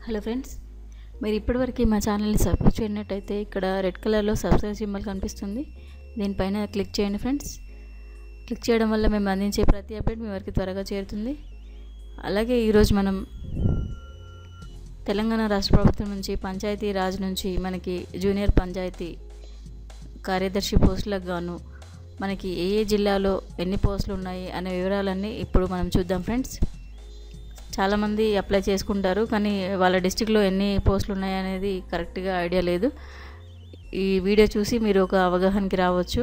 hello friends మీరు ఇప్పటివరకు మా ఛానల్ని సబ్స్క్రైబ్ చేయనట్టయితే ఇక్కడ రెడ్ కలర్లో సబ్స్క్రైబ్ సింబల్ కనిపిస్తుంది దీనిపైన క్లిక్ చేయండి ఫ్రెండ్స్ క్లిక్ చేయడం వల్ల మేము అందించే ప్రతి అప్డేట్ మీ వరకు త్వరగా చేరుతుంది అలాగే ఈరోజు మనం తెలంగాణ రాష్ట్ర ప్రభుత్వం నుంచి పంచాయతీ రాజ్ నుంచి మనకి జూనియర్ పంచాయతీ కార్యదర్శి పోస్టులకు గాను మనకి ఏ ఏ జిల్లాలో ఎన్ని పోస్టులు ఉన్నాయి అనే వివరాలన్నీ ఇప్పుడు మనం చూద్దాం ఫ్రెండ్స్ చాలామంది అప్లై చేసుకుంటారు కానీ వాళ్ళ డిస్టిక్లో ఎన్ని పోస్టులు ఉన్నాయి అనేది కరెక్ట్గా ఐడియా లేదు ఈ వీడియో చూసి మీరు ఒక అవగాహనకి రావచ్చు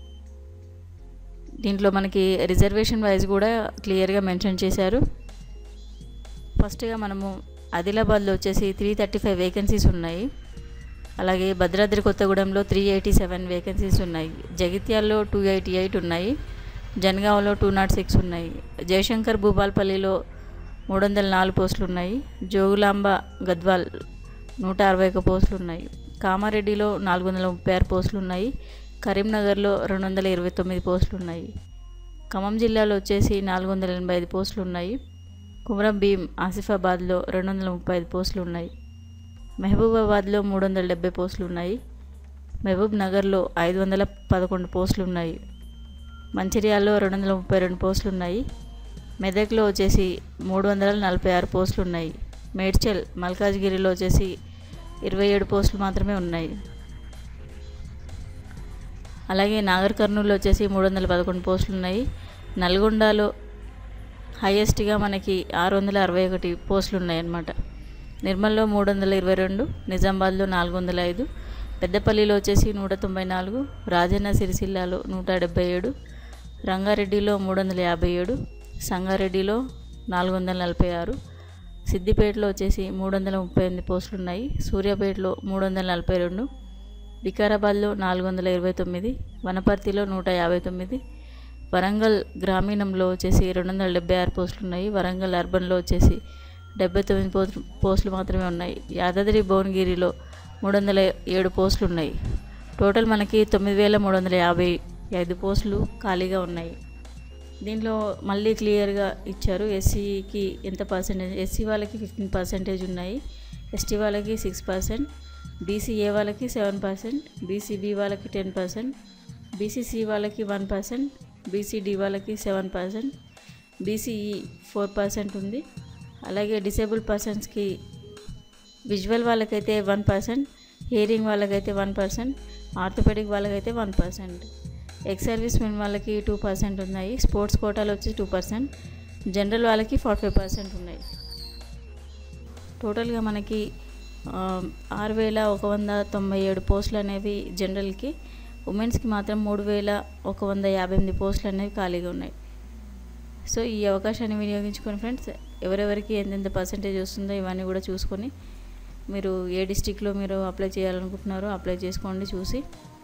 దీంట్లో మనకి రిజర్వేషన్ వైజ్ కూడా క్లియర్గా మెన్షన్ చేశారు ఫస్ట్గా మనము ఆదిలాబాద్లో వచ్చేసి త్రీ థర్టీ ఫైవ్ వేకెన్సీస్ ఉన్నాయి అలాగే భద్రాద్రి కొత్తగూడెంలో త్రీ ఎయిటీ సెవెన్ వేకెన్సీస్ ఉన్నాయి జగిత్యాల్లో టూ ఎయిటీ ఎయిట్ ఉన్నాయి జనగాంలో టూ నాట్ సిక్స్ ఉన్నాయి జయశంకర్ భూపాల్పల్లిలో మూడు వందల నాలుగు పోస్టులు ఉన్నాయి జోగులాంబ గద్వాల్ నూట అరవై ఒక పోస్టులు ఉన్నాయి కామారెడ్డిలో నాలుగు వందల ముప్పై ఆరు పోస్టులు ఉన్నాయి కరీంనగర్లో రెండు వందల ఇరవై తొమ్మిది పోస్టులు ఉన్నాయి ఖమ్మం జిల్లాలో వచ్చేసి నాలుగు వందల ఎనభై ఐదు పోస్టులు ఉన్నాయి కుమరం భీం ఆసిఫాబాద్లో రెండు వందల ముప్పై ఐదు పోస్టులు ఉన్నాయి మహబూబాబాద్లో మూడు వందల డెబ్బై పోస్టులు ఉన్నాయి మహబూబ్ నగర్లో ఐదు వందల పదకొండు పోస్టులు ఉన్నాయి మంచిర్యాలలో రెండు వందల ముప్పై రెండు పోస్టులు ఉన్నాయి మెదక్లో వచ్చేసి మూడు వందల నలభై ఆరు పోస్టులు ఉన్నాయి మేడ్చల్ మల్కాజ్గిరిలో వచ్చేసి ఇరవై ఏడు పోస్టులు మాత్రమే ఉన్నాయి అలాగే నాగర్ కర్నూలులో వచ్చేసి మూడు వందల పదకొండు పోస్టులు ఉన్నాయి నల్గొండలో హైయెస్ట్గా మనకి ఆరు వందల అరవై ఒకటి పోస్టులు ఉన్నాయి అన్నమాట నిర్మల్లో మూడు వందల ఇరవై రెండు నిజామాబాద్లో నాలుగు వందల ఐదు పెద్దపల్లిలో వచ్చేసి నూట తొంభై నాలుగు రాజన్న సిరిసిల్లాలో నూట డెబ్బై ఏడు రంగారెడ్డిలో మూడు వందల యాభై ఏడు సంగారెడ్డిలో నాలుగు వందల నలభై ఆరు సిద్దిపేటలో వచ్చేసి మూడు వందల ముప్పై ఎనిమిది పోస్టులు ఉన్నాయి సూర్యాపేటలో మూడు వందల నలభై రెండు వికారాబాద్లో నాలుగు వందల ఇరవై తొమ్మిది వనపర్తిలో నూట యాభై తొమ్మిది వరంగల్ గ్రామీణంలో వచ్చేసి రెండు వందల డెబ్బై ఆరు పోస్టులు ఉన్నాయి వరంగల్ అర్బన్లో వచ్చేసి డెబ్బై తొమ్మిది పోస్టు పోస్టులు మాత్రమే ఉన్నాయి యాదాద్రి భువనగిరిలో మూడు వందల ఏడు పోస్టులు ఉన్నాయి టోటల్ మనకి తొమ్మిది వేల మూడు వందల యాభై ఐదు పోస్టులు ఖాళీగా ఉన్నాయి దీంట్లో మళ్ళీ క్లియర్గా ఇచ్చారు ఎస్సీకి ఎంత పర్సెంటేజ్ ఎస్సీ వాళ్ళకి ఫిఫ్టీన్ పర్సెంటేజ్ ఉన్నాయి ఎస్టీ వాళ్ళకి సిక్స్ పర్సెంట్ బీసీఏ వాళ్ళకి సెవెన్ పర్సెంట్ బీసీబీ వాళ్ళకి టెన్ పర్సెంట్ బీసీసీ వాళ్ళకి వన్ పర్సెంట్ బీసీడీ వాళ్ళకి seven percent BCE four percent ఉంది అలాగే డిసేబుల్ పర్సన్స్కి విజువల్ వాళ్ళకైతే వన్ పర్సెంట్ హియరింగ్ వాళ్ళకైతే వన్ పర్సెంట్ ఆర్థోపెడిక్ వాళ్ళకైతే one percent ex service men వాళ్ళకి టూ పర్సెంట్ ఉన్నాయి స్పోర్ట్స్ కోటాలో వచ్చి టూ పర్సెంట్ జనరల్ వాళ్ళకి ఫార్టీ ఫైవ్ పర్సెంట్ ఉన్నాయి టోటల్గా మనకి ఆరు వేల ఒక వంద తొంభై ఏడు పోస్టులు అనేవి జనరల్కి ఉమెన్స్కి మాత్రం మూడు వేల ఒక వంద యాభై ఎనిమిది పోస్టులు అనేవి ఖాళీగా ఉన్నాయి సో ఈ అవకాశాన్ని వినియోగించుకొని ఫ్రెండ్స్ ఎవరెవరికి ఎంతెంత పర్సెంటేజ్ వస్తుందో ఇవన్నీ కూడా చూసుకొని మీరు ఏ డిస్టిక్లో మీరు అప్లై చేయాలనుకుంటున్నారో అప్లై చేసుకోండి చూసి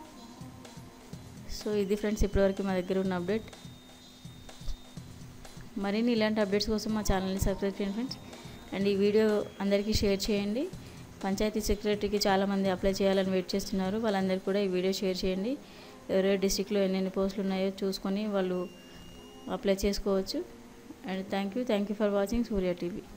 సో ఇది ఫ్రెండ్స్ ఇప్పటివరకు మా దగ్గర ఉన్న అప్డేట్ మరిన్ని ఇలాంటి అప్డేట్స్ కోసం మా ఛానల్ని సబ్స్క్రైబ్ చేయండి ఫ్రెండ్స్ అండ్ ఈ వీడియో అందరికీ షేర్ చేయండి పంచాయతీ సెక్రటరీకి చాలామంది అప్లై చేయాలని వెయిట్ చేస్తున్నారు వాళ్ళందరికీ కూడా ఈ వీడియో షేర్ చేయండి ఎవరెవరి డిస్టిక్లో ఎన్నెన్ని పోస్టులు ఉన్నాయో చూసుకొని వాళ్ళు అప్లై చేసుకోవచ్చు and thank you thank you for watching Surya TV